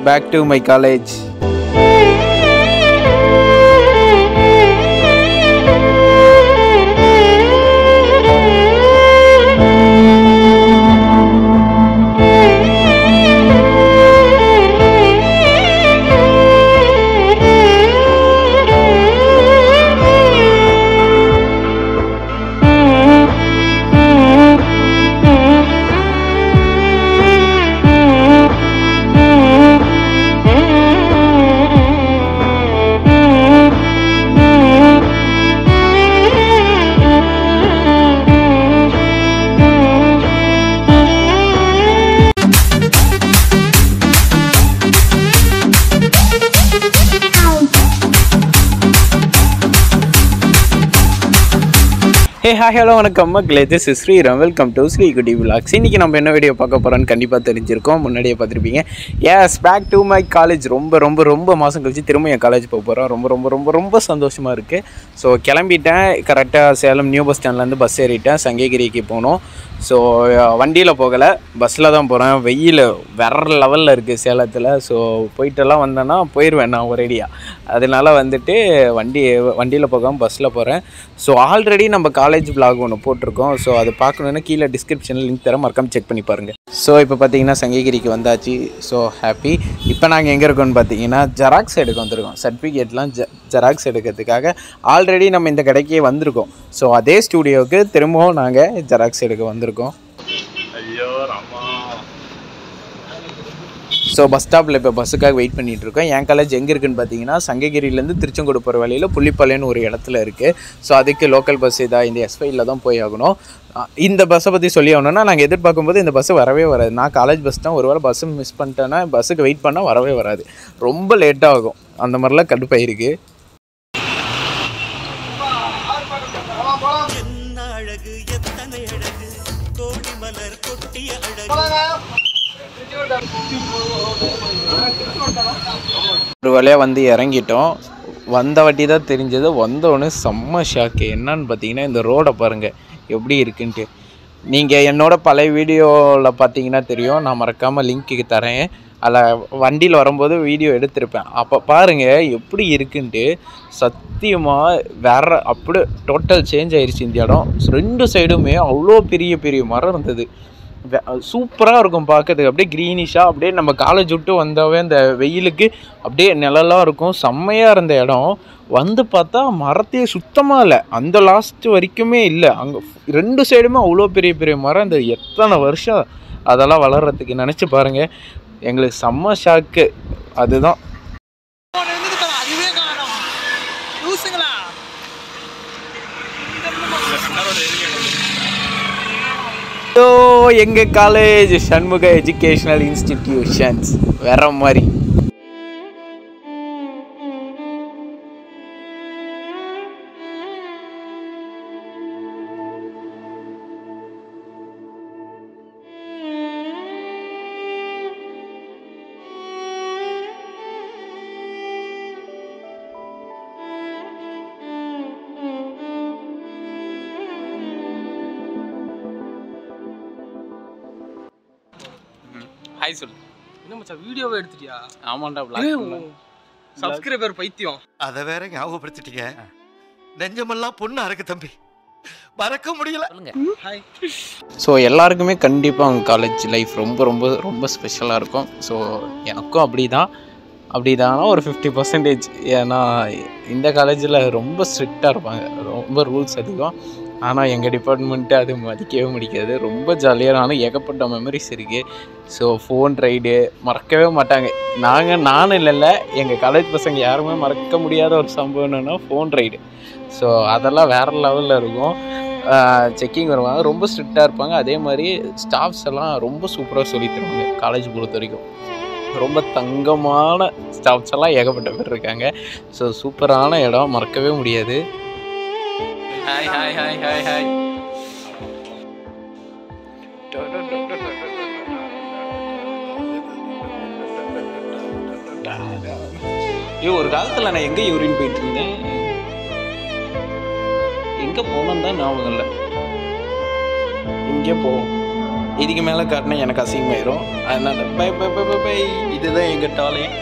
back to my college hey hi hello வணக்கம் மக்களே this is Sriram welcome to Sri Kutty vlogs இன்றைக்கி நம்ம என்ன வீடியோ பார்க்க போகிறோன்னு கண்டிப்பாக தெரிஞ்சிருக்கோம் முன்னாடியே பார்த்துருப்பீங்க yes back to my college ரொம்ப ரொம்ப ரொம்ப மாதம் கழிச்சு திரும்ப என் காலேஜ் போக போகிறோம் ரொம்ப ரொம்ப ரொம்ப ரொம்ப சந்தோஷமாக இருக்குது ஸோ கிளம்பிட்டேன் கரெக்டாக சேலம் நியூ பஸ் ஸ்டாண்ட்லேருந்து பஸ் ஏறிட்டேன் சங்ககிரிக்கு போகணும் ஸோ வண்டியில் போகலை பஸ்ஸில் தான் போகிறேன் வெயில் வேற லெவலில் இருக்குது சேலத்தில் ஸோ போயிட்டெல்லாம் வந்தேன்னா போயிடுவேன் நான் ஒரேடியாக அதனால வந்துட்டு வண்டி வண்டியில் போகாமல் பஸ்ஸில் போகிறேன் ஸோ ஆல்ரெடி நம்ம காலேஜ் vlog ஒன்று போட்டிருக்கோம் ஸோ அது பார்க்கணுன்னா கீழே டிஸ்கிரிப்ஷனில் லிங்க் தர மறக்காம செக் பண்ணி பாருங்கள் ஸோ இப்போ பார்த்தீங்கன்னா சங்ககிரிக்கு வந்தாச்சு ஸோ ஹாப்பி இப்போ நாங்கள் எங்கே இருக்கோம்னு பார்த்தீங்கன்னா ஜெராக்ஸ் எடுக்க வந்திருக்கோம் சர்டிஃபிகேட்லாம் ஜெ ஜெராக்ஸ் எடுக்கிறதுக்காக ஆல்ரெடி நம்ம இந்த கடைக்கே வந்திருக்கோம் ஸோ அதே ஸ்டூடியோவுக்கு திரும்பவும் நாங்கள் ஜெராக்ஸ் எடுக்க வந்திருக்கோம் ஸோ பஸ் ஸ்டாப்பில் இப்போ பஸ்ஸுக்காக வெயிட் பண்ணிட்டு இருக்கோம் என் காலேஜ் எங்கே இருக்குன்னு பார்த்தீங்கன்னா சங்ககிரியிலேருந்து திருச்செங்கோடு போகிற வழியில் புள்ளிப்பாளையம்னு ஒரு இடத்துல இருக்குது ஸோ அதுக்கு லோக்கல் பஸ் இதாக இந்த எஸ்ஃபைல தான் போய் ஆகணும் அஹ் இந்த பஸ்ஸை பற்றி சொல்லி ஆகணும்னா நாங்கள் எதிர்பார்க்கும்போது இந்த பஸ்ஸு வரவே வராது நான் காலேஜ் பஸ் தான் ஒருவேளை பஸ்ஸு மிஸ் பண்ணிட்டேன்னா பஸ்ஸுக்கு வெயிட் பண்ணால் வரவே வராது ரொம்ப லேட்டாக ஆகும் அந்த மாதிரிலாம் கடுப்பாயிருக்கு என்ன அழகு எத்தனை அழகு கோடி மலர் கொட்டிய அழகு ஒரு வழியாக வந்து இறங்கிட்டோம் வந்த வாட்டி தான் தெரிஞ்சது வந்தோடனே செம்ம ஷாக்கு என்னன்னு பார்த்தீங்கன்னா இந்த ரோடை பாருங்கள் எப்படி இருக்குன்ட்டு நீங்கள் என்னோட பழைய வீடியோவில் பார்த்தீங்கன்னா தெரியும் நான் மறக்காமல் லிங்க்கு தரேன் அதில் வண்டியில் வரும்போது வீடியோ எடுத்திருப்பேன் அப்போ பாருங்கள் எப்படி இருக்குன்ட்டு சத்தியமாக வேற அப்படியே டோட்டல் சேஞ்ச் ஆயிருச்சு இந்த இடம் ரெண்டு சைடுமே அவ்வளோ பெரிய பெரிய மரம் இருந்தது சூப்பராக இருக்கும் பார்க்கறதுக்கு அப்படியே க்ரீனிஷாக அப்படியே நம்ம காலேஜ் விட்டு வந்தாவே அந்த வெயிலுக்கு அப்படியே நிழலாக இருக்கும் செம்மையாக இருந்த இடம் வந்து பார்த்தா மரத்தையே சுத்தமாக இல்லை அந்த லாஸ்ட் வரைக்குமே இல்லை அங்கே ரெண்டு சைடுமே அவ்வளோ பெரிய பெரிய மரம் இந்த எத்தனை வருஷம் அதெல்லாம் வளர்கிறதுக்கு நினச்சி பாருங்கள் எங்களுக்கு செம்ம ஷாக்கு அதுதான் அதுவே காணும் லூசுங்களா ஸோ எங்கள் காலேஜ் சண்முக எஜுகேஷ்னல் இன்ஸ்டிடியூஷன்ஸ் வேற மாதிரி ஹாய் சொல்லு என்ன மச்சான் வீடியோவே எடுத்துட்டியா ஆமாண்டா சப்ஸ்கிரைபர் பைத்தியம் அத வேற ஞாபகப்படுத்திட்டீங்க நெஞ்சமெல்லாம் பொண்ணா இருக்கு தம்பி மறக்க முடியல ஹாய் ஸோ எல்லாருக்குமே கண்டிப்பாக அவங்க காலேஜ் லைஃப் ரொம்ப ரொம்ப ரொம்ப ஸ்பெஷலாக இருக்கும் ஸோ எனக்கும் அப்படி தான் அப்படி தானா ஒரு ஃபிஃப்டி பர்சன்டேஜ் ஏன்னா இந்த காலேஜில் ரொம்ப ஸ்ட்ரிக்டாக இருப்பாங்க ரொம்ப ரூல்ஸ் அதிகம் ஆனால் எங்கள் டிபார்ட்மெண்ட்டு அது மதிக்கவே முடிக்காது ரொம்ப ஜாலியாக நானும் ஏகப்பட்ட மெமரிஸ் இருக்குது ஸோ ஃபோன் ரைடு மறக்கவே மாட்டாங்க நாங்கள் நானும் இல்லைல்ல எங்கள் காலேஜ் பசங்க யாருமே மறக்க முடியாத ஒரு சம்பவம் என்னென்னா ஃபோன் ரைடு ஸோ அதெல்லாம் வேறு லெவலில் இருக்கும் செக்கிங் வருவாங்க ரொம்ப ஸ்ட்ரிக்டாக இருப்பாங்க அதே மாதிரி ஸ்டாஃப்ஸ் எல்லாம் ரொம்ப சூப்பராக சொல்லித் தருவாங்க காலேஜ் பொறுத்த வரைக்கும் ரொம்ப தங்கமான ஸ்டாஃப்ஸ் எல்லாம் ஏகப்பட்ட பேர் இருக்காங்க ஸோ சூப்பரான இடம் மறக்கவே முடியாது hi hi hi hi hi ஐயோ ஒரு காலத்தில் நான் எங்கே யூரின் போயிட்டு இருந்தேன் எங்கே போனோம் தான் ஞாபகம் இல்லை இங்கே போவோம் இதுக்கு மேலே காட்டினா எனக்கு அசிங்கமாயிரும் அதனால bye bye bye bye bye இதுதான் எங்கள் டாய்லெட்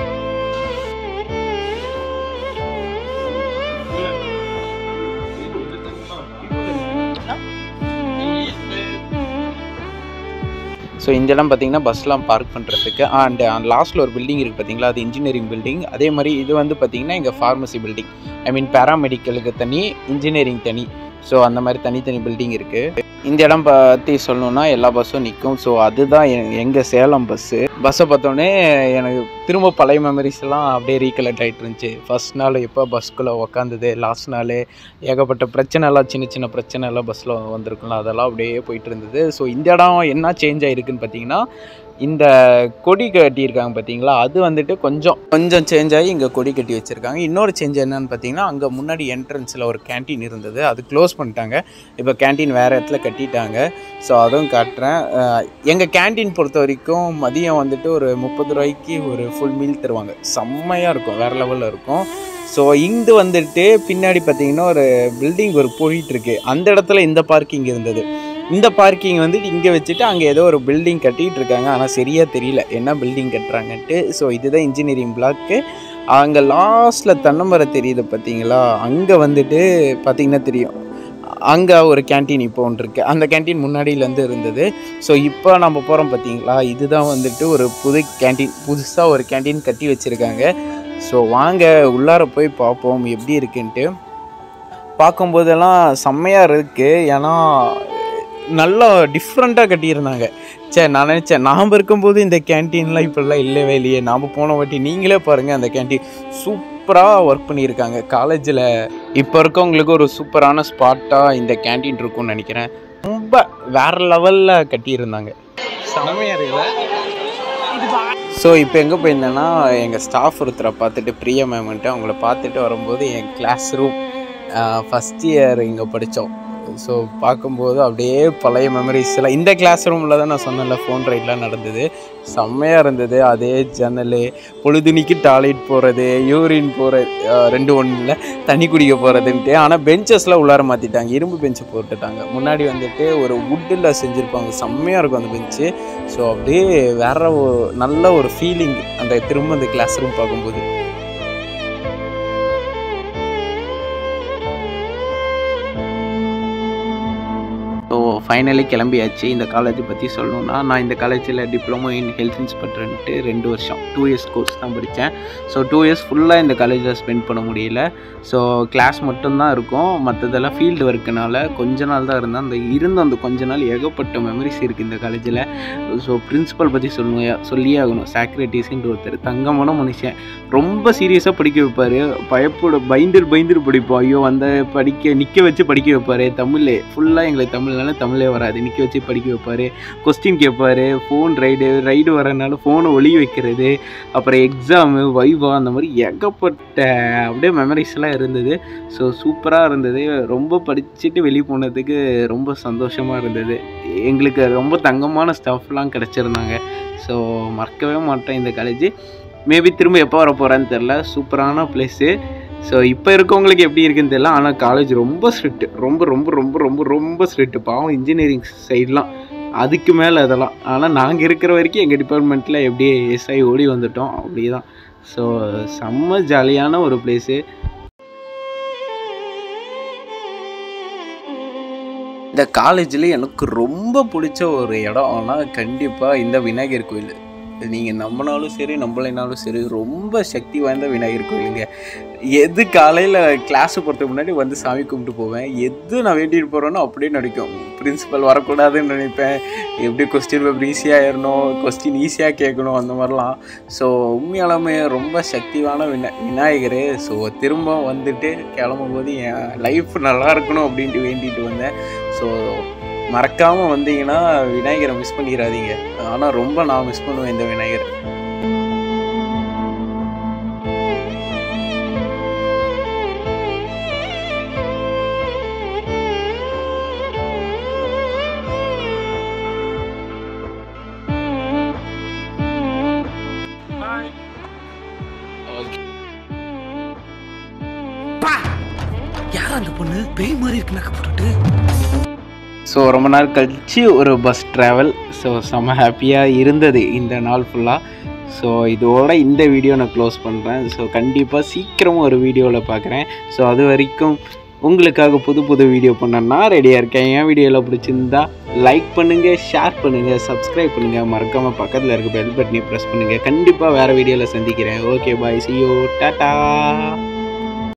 ஸோ இந்த இடம் பார்த்தீங்கன்னா பஸ்லாம் பார்க் பண்ணுறதுக்கு அண்ட் லாஸ்ட்டில் ஒரு பில்டிங் இருக்குது பார்த்தீங்களா அது இன்ஜினியரிங் பில்டிங் அதே மாதிரி இது வந்து பார்த்தீங்கன்னா எங்கள் ஃபார்மசி பில்டிங் ஐ மீன் பேராமெடிக்கலுக்கு தனி இன்ஜினியரிங் தனி ஸோ அந்த மாதிரி தனித்தனி பில்டிங் இருக்குது இந்த இடம் பற்றி சொல்லணுன்னா எல்லா பஸ்ஸும் நிற்கும் ஸோ அதுதான் எங்கள் சேலம் பஸ்ஸு பஸ்ஸை பார்த்தோன்னே எனக்கு திரும்ப பழைய மெமரிஸ் எல்லாம் அப்படியே ரீகலெக்ட் ஆகிட்டு இருந்துச்சு ஃபர்ஸ்ட் நாள் எப்போ பஸ்க்குள்ளே உக்காந்தது லாஸ்ட் நாள் ஏகப்பட்ட பிரச்சனை எல்லாம் சின்ன சின்ன பிரச்சனை எல்லாம் பஸ்ஸில் வந்திருக்குல்ல அதெல்லாம் அப்படியே போயிட்டு இருந்தது ஸோ இந்த இடம் என்ன சேஞ்ச் ஆகிருக்குன்னு பார்த்தீங்கன்னா இந்த கொடி கட்டியிருக்காங்க பார்த்தீங்களா அது வந்துட்டு கொஞ்சம் கொஞ்சம் சேஞ்ச் ஆகி இங்கே கொடி கட்டி வச்சுருக்காங்க இன்னொரு சேஞ்ச் என்னன்னு பார்த்தீங்கன்னா அங்கே முன்னாடி என்ட்ரன்ஸில் ஒரு கேண்டீன் இருந்தது அது க்ளோஸ் பண்ணிட்டாங்க இப்போ கேண்டீன் வேறு இடத்துல கட்டிட்டாங்க ஸோ அதுவும் காட்டுறேன் எங்கள் கேண்டீன் பொறுத்த வரைக்கும் மதியம் வந்துட்டு ஒரு முப்பது ரூபாய்க்கு ஒரு ஃபுல் மீல் தருவாங்க செம்மையாக இருக்கும் வேறு லெவலில் இருக்கும் ஸோ இங்கு வந்துட்டு பின்னாடி பார்த்தீங்கன்னா ஒரு பில்டிங் ஒரு போயிட்டுருக்கு அந்த இடத்துல இந்த பார்க்கிங் இருந்தது இந்த பார்க்கிங் வந்துட்டு இங்கே வச்சுட்டு அங்கே ஏதோ ஒரு பில்டிங் கட்டிகிட்டு இருக்காங்க ஆனால் சரியாக தெரியல என்ன பில்டிங் கட்டுறாங்கன்ட்டு ஸோ இதுதான் இன்ஜினியரிங் பிளாக்கு அங்கே லாஸ்ட்டில் தென்னமரம் தெரியுது பார்த்தீங்களா அங்கே வந்துட்டு பார்த்தீங்கன்னா தெரியும் அங்கே ஒரு கேண்டீன் இப்போ ஒன்று இருக்குது அந்த கேண்டீன் முன்னாடியிலேருந்து இருந்தது ஸோ இப்போ நம்ம போகிறோம் பார்த்தீங்களா இதுதான் வந்துட்டு ஒரு புது கேண்டீன் புதுசாக ஒரு கேண்டீன் கட்டி வச்சுருக்காங்க ஸோ வாங்க உள்ளார போய் பார்ப்போம் எப்படி இருக்குன்ட்டு பார்க்கும்போதெல்லாம் செம்மையாக இருக்குது ஏன்னா நல்லா டிஃப்ரெண்ட்டாக கட்டியிருந்தாங்க சே நான் நினச்சேன் நாம் இருக்கும்போது இந்த கேன்டீன்லாம் இப்படிலாம் இல்லவே இல்லையே நாம் போன வாட்டி நீங்களே பாருங்கள் அந்த கேன்டீன் சூப்பராக ஒர்க் பண்ணியிருக்காங்க காலேஜில் இப்போ இருக்கவங்களுக்கு ஒரு சூப்பரான ஸ்பாட்டாக இந்த கேன்டீன் இருக்கும்னு நினைக்கிறேன் ரொம்ப வேறு லெவலில் கட்டியிருந்தாங்க செம்மையாக இருக்குல்ல ஸோ இப்போ எங்கே போயிருந்தேன்னா எங்கள் ஸ்டாஃப் ஒருத்தரை பார்த்துட்டு பிரியா மேம்ன்ட்டு அவங்கள பார்த்துட்டு வரும்போது என் கிளாஸ் ரூம் ஃபஸ்ட் இயர் இங்கே படித்தோம் ஸோ பார்க்கும்போது அப்படியே பழைய மெமரிஸ் எல்லாம் இந்த கிளாஸ் ரூமில் தான் நான் சொன்னேன்ல ஃபோன் ரைட்லாம் நடந்தது செம்மையாக இருந்தது அதே ஜன்னல் பொழுதுனிக்கு டாய்லெட் போகிறது யூரின் போகிற ரெண்டு ஒன்றும் இல்லை தண்ணி குடிக்க போகிறதுன்ட்டு ஆனால் பெஞ்சஸ்லாம் உள்ளார மாற்றிட்டாங்க இரும்பு பெஞ்சு போட்டுட்டாங்க முன்னாடி வந்துட்டு ஒரு வுட்டில் செஞ்சுருப்பாங்க செம்மையாக இருக்கும் அந்த பெஞ்சு ஸோ அப்படியே வேற ஒரு நல்ல ஒரு ஃபீலிங் அந்த திரும்ப அந்த கிளாஸ் ரூம் பார்க்கும்போது ஸோ ஃபைனலி கிளம்பியாச்சு இந்த காலேஜ் பற்றி சொல்லணும்னா நான் இந்த காலேஜில் டிப்ளமோ இன் ஹெல்த் இன்ஸ்பெக்டர்ன்ட்டு ரெண்டு வருஷம் டூ இயர்ஸ் கோர்ஸ் தான் படித்தேன் ஸோ டூ இயர்ஸ் ஃபுல்லாக இந்த காலேஜில் ஸ்பெண்ட் பண்ண முடியல ஸோ கிளாஸ் மட்டும்தான் இருக்கும் மற்றதெல்லாம் ஃபீல்டு ஒர்க்குனால கொஞ்ச நாள் தான் இருந்தேன் அந்த இருந்த அந்த கொஞ்ச நாள் ஏகப்பட்ட மெமரிஸ் இருக்குது இந்த காலேஜில் ஸோ பிரின்ஸிபல் பற்றி சொல்லணும் சொல்லியே ஆகணும் சாக்ரட்டிஸ்ன்ற ஒருத்தர் தங்கமான மனுஷன் ரொம்ப சீரியஸாக படிக்க வைப்பார் பயப்பட பயந்துட்டு பயந்துட்டு படிப்போம் ஐயோ வந்த படிக்க நிற்க வச்சு படிக்க வைப்பார் தமிழ் ஃபுல்லாக எங்களுக்கு தமிழ்னால தமிழே வராது நிற்க வச்சு படிக்க வைப்பார் கொஸ்டின் கேட்பாரு ஃபோன் ரைடு ரைடு வரனால ஃபோனை ஒளி வைக்கிறது அப்புறம் எக்ஸாமு வைவா அந்த மாதிரி ஏகப்பட்ட அப்படியே மெமரிஸ் எல்லாம் இருந்தது ஸோ சூப்பராக இருந்தது ரொம்ப படிச்சுட்டு வெளியே போனதுக்கு ரொம்ப சந்தோஷமாக இருந்தது எங்களுக்கு ரொம்ப தங்கமான ஸ்டாஃப்லாம் கிடச்சிருந்தாங்க ஸோ மறக்கவே மாட்டேன் இந்த காலேஜ் மேபி திரும்ப எப்போ வர போகிறேன்னு தெரில சூப்பரான பிளேஸு ஸோ இப்போ இருக்கவங்களுக்கு எப்படி இருக்குன்னு தெரியல ஆனால் காலேஜ் ரொம்ப ஸ்ட்ரிக்ட் ரொம்ப ரொம்ப ரொம்ப ரொம்ப ரொம்ப ஸ்ட்ரிக்ட் பாவம் இன்ஜினியரிங் சைட்லாம் அதுக்கு மேலே அதெல்லாம் ஆனால் நாங்கள் இருக்கிற வரைக்கும் எங்கள் டிபார்ட்மெண்ட்டில் எப்படியே எஸ்ஐ ஓடி வந்துட்டோம் அப்படி தான் ஸோ செம்ம ஜாலியான ஒரு பிளேஸு இந்த காலேஜில் எனக்கு ரொம்ப பிடிச்ச ஒரு இடம் ஆனால் கண்டிப்பாக இந்த விநாயகர் கோயில் நீங்கள் நம்பினாலும் சரி நம்பலைனாலும் சரி ரொம்ப சக்தி வாய்ந்த விநாயகர் கோயிலுங்க எது காலையில் கிளாஸு போகிறதுக்கு முன்னாடி வந்து சாமி கும்பிட்டு போவேன் எது நான் வேண்டிட்டு போகிறேனோ அப்படியே நடிக்கும் பிரின்சிபல் வரக்கூடாதுன்னு நினைப்பேன் எப்படி கொஸ்டின் பேப்பர் ஈஸியாக ஏறணும் கொஸ்டின் ஈஸியாக கேட்கணும் அந்த மாதிரிலாம் ஸோ உண்மையாலுமே ரொம்ப சக்திவான வினா விநாயகர் ஸோ திரும்ப வந்துட்டு கிளம்பும் போது என் லைஃப் நல்லா இருக்கணும் அப்படின்ட்டு வேண்டிட்டு வந்தேன் ஸோ மறக்காமல் வந்தீங்கன்னா விநாயகரை மிஸ் பண்ணிடாதீங்க ஆனால் ரொம்ப நான் மிஸ் பண்ணுவேன் இந்த விநாயகர் யார் அந்த பொண்ணு பேய் மாதிரி இருக்கு நக்க போட்டுட்டு ஸோ ரொம்ப நாள் கழித்து ஒரு பஸ் ட்ராவல் ஸோ செம்ம ஹாப்பியாக இருந்தது இந்த நாள் ஃபுல்லாக ஸோ இதோட இந்த வீடியோ நான் க்ளோஸ் பண்ணுறேன் ஸோ கண்டிப்பாக சீக்கிரமாக ஒரு வீடியோவில் பார்க்குறேன் ஸோ அது வரைக்கும் உங்களுக்காக புது புது வீடியோ பண்ணேன்னா ரெடியாக இருக்கேன் என் வீடியோவில் பிடிச்சிருந்தா லைக் பண்ணுங்கள் ஷேர் பண்ணுங்கள் சப்ஸ்கிரைப் பண்ணுங்கள் மறக்காமல் பக்கத்தில் இருக்க பெல் பட்டனை ப்ரெஸ் பண்ணுங்கள் கண்டிப்பாக வேறு வீடியோவில் சந்திக்கிறேன் okay bye see you tata